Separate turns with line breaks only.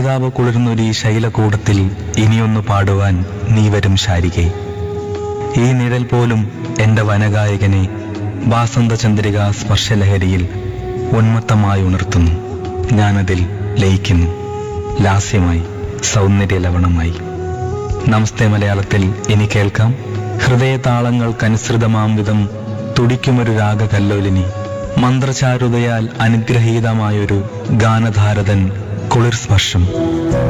സന്ധ്യാരാഗാവ് കുളിർന്നൊരു ഈ ശൈലകൂടത്തിൽ ഇനിയൊന്നു പാടുവാൻ നീ വരും ശാരികെ ഈ നിഴൽ പോലും എന്റെ വനഗായകനെ വാസന്തചന്ദ്രിക സ്പർശലഹരിയിൽ ഉന്മത്തമായി ഉണർത്തുന്നു ഞാനതിൽ ലയിക്കുന്നു ലാസ്യമായി സൗന്ദര്യ ലവണമായി നമസ്തേ മലയാളത്തിൽ ഇനി കേൾക്കാം ഹൃദയതാളങ്ങൾക്കനുസൃതമാം വിധം തുടിക്കുമൊരു രാഗകല്ലോലിനി മന്ത്രചാരുതയാൽ അനുഗ്രഹീതമായൊരു ഗാനധാരതൻ കുളിർ സ്പർശം